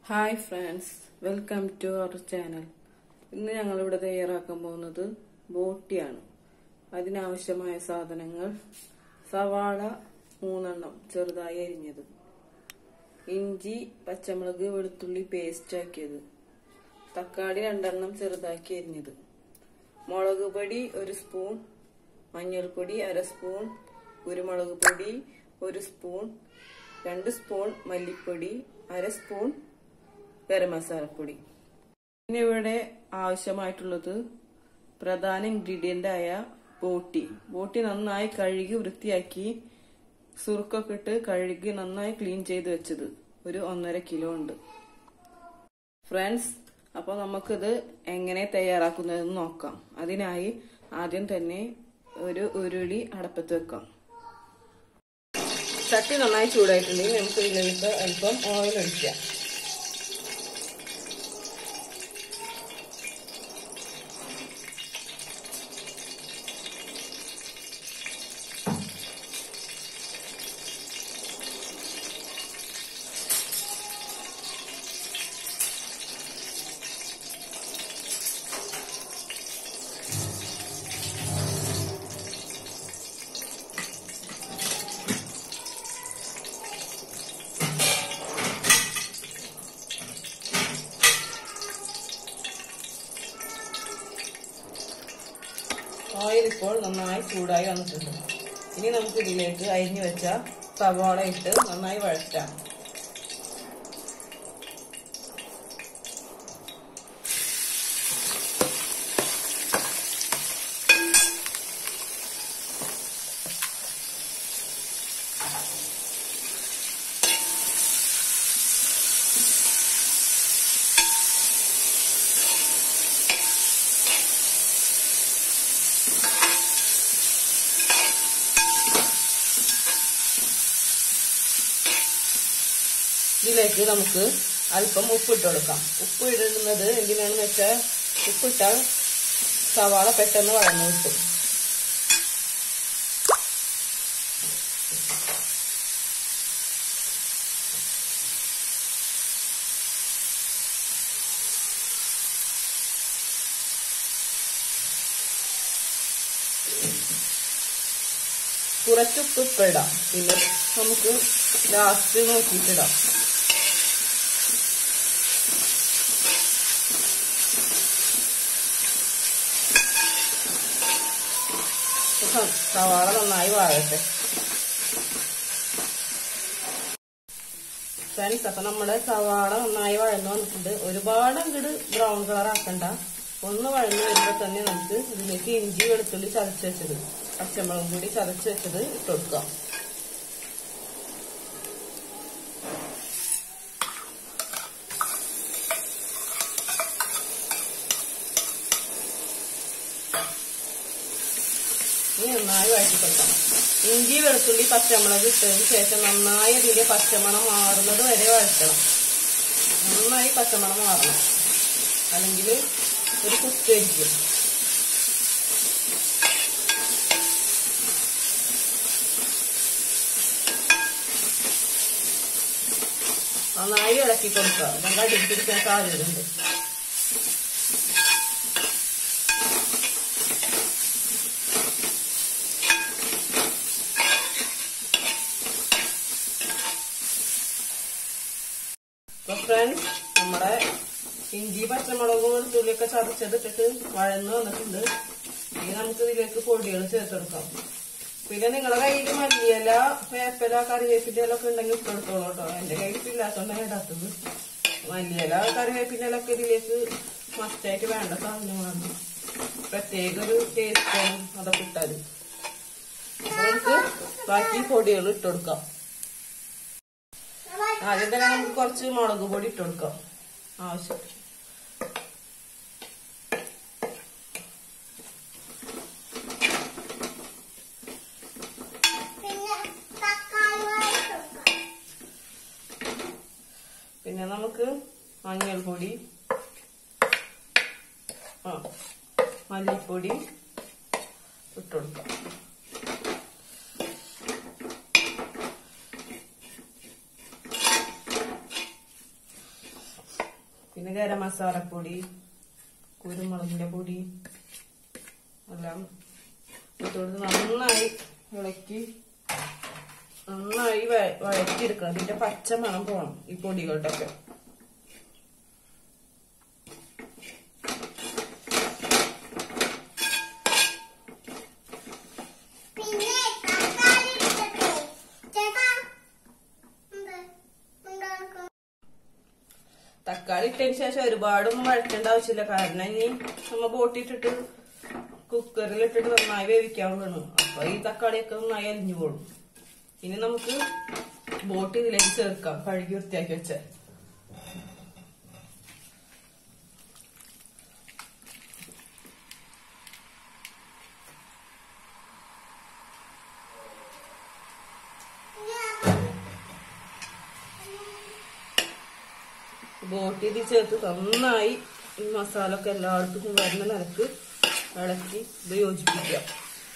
hi friends welcome to our channel ഇന്ന് ഞങ്ങളിവിടെ തയ്യാറാക്കാൻ പോകുന്നത് ബോട്ടിയാണ് അതിനാവശ്യമായ സാധനങ്ങൾ സവാള മൂന്നെണ്ണം ചെറുതായി അരിഞ്ഞത് ഇഞ്ചി പച്ചമുളക് വെളുത്തുള്ളി പേസ്റ്റ് ആക്കിയത് തക്കാളി രണ്ടെണ്ണം ചെറുതാക്കി അരിഞ്ഞത് മുളക് പൊടി ഒരു സ്പൂൺ മഞ്ഞൾപ്പൊടി അര സ്പൂൺ കുരുമുളക് പൊടി ഒരു സ്പൂൺ രണ്ട് സ്പൂൺ മല്ലിപ്പൊടി അര സ്പൂൺ ഗരം മസാലപ്പൊടി പിന്നെ ഇവിടെ ആവശ്യമായിട്ടുള്ളത് പ്രധാന ഇൻഗ്രീഡിയന്റ് ആയ ബോട്ടി ബോട്ടി നന്നായി കഴുകി വൃത്തിയാക്കി സുറുക്കൊക്കെ ഇട്ട് കഴുകി നന്നായി ക്ലീൻ ചെയ്ത് വെച്ചത് ഒരു ഒന്നര കിലോ ഉണ്ട് ഫ്രണ്ട്സ് അപ്പോൾ നമുക്കിത് എങ്ങനെ തയ്യാറാക്കുന്നതെന്ന് നോക്കാം അതിനായി ആദ്യം തന്നെ ഒരു ഉരുളി അടപ്പത്ത് വെക്കാം ചട്ടി നന്നായി ചൂടായിട്ടുണ്ടെങ്കിൽ നമുക്ക് ഇതിലേക്ക് അല്പം ഓയിൽ ഒഴിക്കാം ഓയിൽ ഇപ്പോൾ നന്നായി ചൂടായി വന്നിട്ടുണ്ട് ഇനി നമുക്ക് ഇതിലേക്ക് അരിഞ്ഞു വെച്ച സവാള ഇട്ട് നന്നായി വഴറ്റാം ഇതിലേക്ക് നമുക്ക് അല്പം ഉപ്പ് ഇട്ട് കൊടുക്കാം ഉപ്പ് ഇടുന്നത് എന്തിനാണെന്ന് വെച്ചാൽ ഉപ്പിട്ടാൽ സവാള പെട്ടെന്ന് വഴന്നു കിട്ടും കുറച്ച് ഉപ്പ് ഇപ്പം ഇടാം പിന്നെ നമുക്ക് ലാസ്റ്റ് നോക്കിയിട്ടിടാം സവാള നന്നായി വാഴട്ടെ ഫ്രണ്ട്സ് അപ്പൊ നമ്മുടെ സവാള നന്നായി വഴന്നു വന്നിട്ടുണ്ട് ഒരുപാട് അങ്ങോട്ട് ബ്രൗൺ കളർ ആക്കണ്ട ഒന്ന് വഴന്നു വരുമ്പോ തന്നെ നമുക്ക് ഇതിലേക്ക് ഇഞ്ചി വെളുത്തുള്ളി ചതച്ച് വെച്ചത് പച്ചമുളകും കൂടി ചതച്ച് വെച്ചത് ഇട്ട് കൊടുക്കാം ഇനി നന്നായി വഴറ്റി കൊടുക്കണം ഇഞ്ചി വെളുത്തുള്ളി പച്ചമുളക് ഇട്ടതിന് ശേഷം നന്നായി അതിന്റെ പച്ചമണം മാറുന്നത് വരെ വഴറ്റണം നന്നായി പച്ചമണം മാറണം അല്ലെങ്കിൽ ഒരു കുത്തായിരിക്കും നന്നായി ഇളക്കി കൊടുക്കുക നമുക്ക് അടിപ്പിടിക്കാൻ സാധ്യതയുണ്ട് അപ്പൊ ഫ്രണ്ട്സ് നമ്മുടെ ഇഞ്ചി പച്ചമുളകും വെളുത്തുള്ളിയൊക്കെ ചതച്ചതിട്ടിട്ട് വഴന്ന് വന്നിട്ടുണ്ട് ഇനി നമുക്ക് ഇതിലേക്ക് പൊടികൾ ചേർത്തെടുക്കാം പിന്നെ നിങ്ങളുടെ കയ്യിൽ മല്ലിയില വേപ്പില കറിവേപ്പിന്റെ ഇല ഒക്കെ ഉണ്ടെങ്കിൽ ഇട്ടെടുത്തോളൂ കേട്ടോ എന്റെ കയ്യിൽ ഇല്ലാത്തോണ്ടാണ് ഇടാത്തത് മല്ലിയില കറിവേപ്പിന്റെ ഇലൊക്കെ ഇതിലേക്ക് മസ്റ്റായിട്ട് വേണ്ട സാധനങ്ങളാണ് പ്രത്യേക ഒരു ടേസ്റ്റാണ് അതൊക്കെ ഇട്ടാല് അപ്പൊ നമുക്ക് ബാക്കി പൊടികൾ ഇട്ടുകൊടുക്കാം ആദ്യം തന്നെ നമുക്ക് കുറച്ച് മുളക് പൊടി ഇട്ട് കൊടുക്കാം ആവശ്യം പിന്നെ നമുക്ക് മഞ്ഞൾപ്പൊടി ആ മല്ലിപ്പൊടി ഇട്ട് കൊടുക്കാം പിന്നെ ഗരം മസാലപ്പൊടി കുരുമുളകിന്റെ പൊടി എല്ലാം ഇട്ടുകൊടുത്ത് നന്നായി ഇളക്കി നന്നായി വഴ- വഴറ്റിയെടുക്കണം അതിന്റെ പച്ച മണം പോകണം ഈ പൊടികളുടെ ഒക്കെ പിന്നെ തക്കാളി ഇട്ടിട്ട് ചേട്ടാ എന്ത് ഉണ്ടാക്കും തക്കാളി ഇട്ടതിന് ശേഷം ഒരുപാടൊന്നും വഴറ്റേണ്ട ആവശ്യമില്ല കാരണം ഇനി നമ്മ ബോട്ടിട്ടിട്ട് കുക്കറിൽ ഇട്ടിട്ട് നന്നായി വേവിക്കാൻ വേണം അപ്പൊ ഈ തക്കാളിയൊക്കെ നന്നായി അലിഞ്ഞു പോകും ഇനി നമുക്ക് ബോട്ട് ഇതിലേക്ക് ചേർക്കാം കഴുകി വൃത്തിയാക്കി വെച്ച ബോട്ട് ഇതിൽ ചേർത്ത് നന്നായി ഈ മസാല ഒക്കെ എല്ലായിടത്തും വരുന്ന നിലക്ക് ഇളക്കി ഇത് യോജിപ്പിക്കാം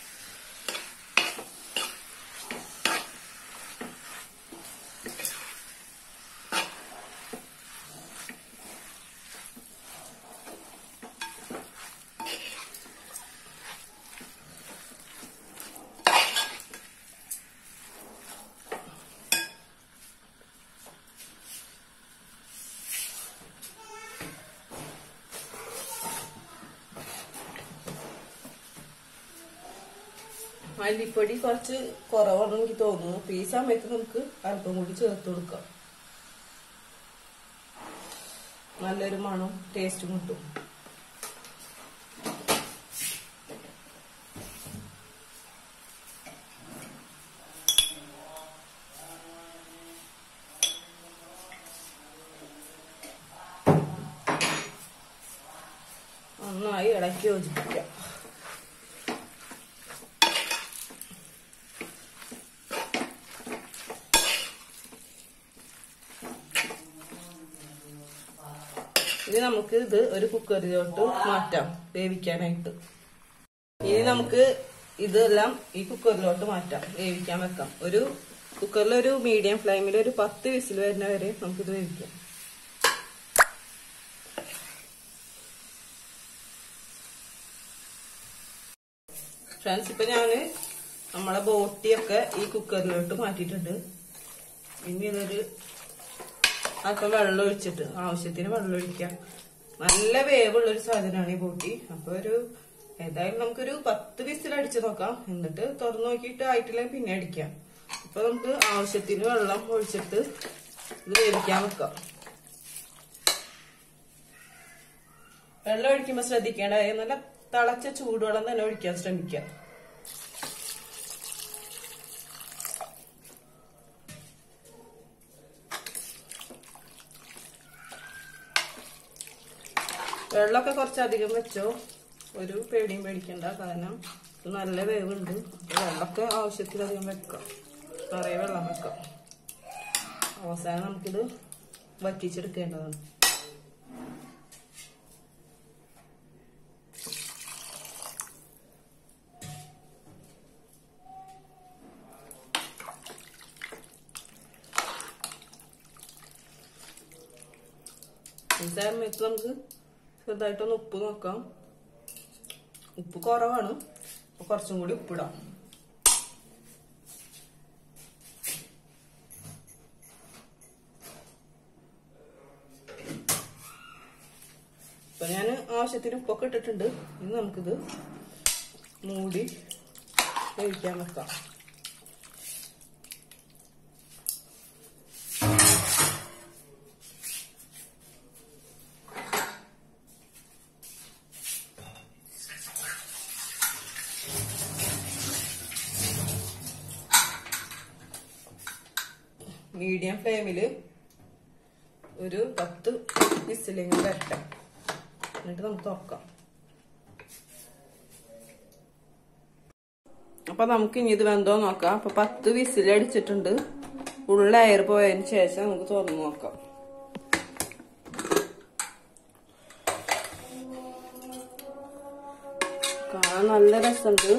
മല്ലിപ്പൊടി കുറച്ച് കുറവാണെന്ന് എനിക്ക് തോന്നുന്നു അപ്പൊ ഈ സമയത്ത് നമുക്ക് അല്പം കൂടി ചേർത്ത് കൊടുക്കാം നല്ലൊരു മണം ടേസ്റ്റും കിട്ടും നന്നായി ഇളക്കി യോജിപ്പിക്കാം ഇനി നമുക്ക് ഇത് ഒരു കുക്കറിലോട്ട് മാറ്റാം വേവിക്കാനായിട്ട് ഇനി നമുക്ക് ഇതെല്ലാം ഈ കുക്കറിലോട്ട് മാറ്റാം വേവിക്കാൻ വെക്കാം ഒരു കുക്കറിൽ ഒരു മീഡിയം ഫ്ലെയിമിൽ ഒരു പത്ത് വിസിൽ വരുന്ന വരെ നമുക്കിത് വേവിക്കാം ഫ്രണ്ട്സ് ഇപ്പൊ ഞാന് നമ്മളെ ബോട്ടിയൊക്കെ ഈ കുക്കറിലോട്ട് മാറ്റിയിട്ടുണ്ട് ഇനി ഇതൊരു അല്പം വെള്ളം ഒഴിച്ചിട്ട് ആവശ്യത്തിന് വെള്ളം ഒഴിക്കാം നല്ല വേവുള്ള ഒരു സാധനമാണ് ഈ ബോട്ടി അപ്പൊ ഒരു ഏതായാലും നമുക്കൊരു പത്ത് വിസിൽ അടിച്ചു നോക്കാം എന്നിട്ട് തുറന്നു നോക്കിയിട്ട് ആയിട്ടില്ല പിന്നെ അടിക്കാം അപ്പൊ നമുക്ക് ആവശ്യത്തിന് വെള്ളം ഒഴിച്ചിട്ട് ഇത് വേവിക്കാൻ വെക്കാം വെള്ളം ഒഴിക്കുമ്പോ ശ്രദ്ധിക്കേണ്ട കാര്യം നല്ല തിളച്ച ചൂടുവെള്ളം തന്നെ ഒഴിക്കാൻ ശ്രമിക്കാം വെള്ളമൊക്കെ കുറച്ചധികം വെച്ചോ ഒരു പേടിയും പേടിക്കണ്ട കാരണം ഇത് നല്ല വേവുണ്ട് അപ്പൊ വെള്ളമൊക്കെ ആവശ്യത്തിലധികം വെക്കാം നിറയെ വെള്ളം വെക്കാം അവസാനം നമുക്കിത് വറ്റിച്ചെടുക്കേണ്ടതാണ് ഈ സമയത്ത് നമുക്ക് ചെറുതായിട്ടൊന്ന് ഉപ്പ് നോക്കാം ഉപ്പ് കുറവാണ് അപ്പൊ കുറച്ചും കൂടി ഉപ്പിടാം ഇപ്പൊ ഞാൻ ആവശ്യത്തിന് ഉപ്പൊക്കെ ഇട്ടിട്ടുണ്ട് ഇനി നമുക്കിത് മൂടി വേവിക്കാൻ വെക്കാം മീഡിയം ഫ്ലെയിമിൽ ഒരു പത്ത് വിസിലിങ്ങനെ വരട്ടെ എന്നിട്ട് നമുക്ക് തുറക്കാം അപ്പൊ നമുക്ക് ഇനി ഇത് വെന്തോ നോക്കാം അപ്പൊ പത്ത് വിസിൽ അടിച്ചിട്ടുണ്ട് ഉള്ള എയർ പോയതിന് ശേഷം നമുക്ക് തുറന്നു നോക്കാം കാണാൻ നല്ല രസമുണ്ട്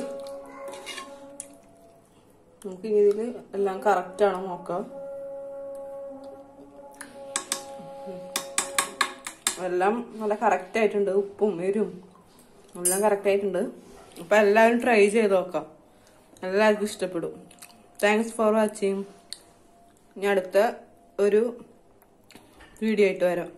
നമുക്ക് ഇനി ഇതില് എല്ലാം കറക്റ്റ് ആണോ നോക്കാം എല്ലാം നല്ല കറക്റ്റ് ആയിട്ടുണ്ട് ഉപ്പും എരും എല്ലാം കറക്റ്റ് ആയിട്ടുണ്ട് അപ്പൊ എല്ലാവരും ട്രൈ ചെയ്ത് നോക്കാം എല്ലാവർക്കും ഇഷ്ടപ്പെടും താങ്ക്സ് ഫോർ വാച്ചിങ് ഇനി അടുത്ത ഒരു വീഡിയോ ആയിട്ട് വരാം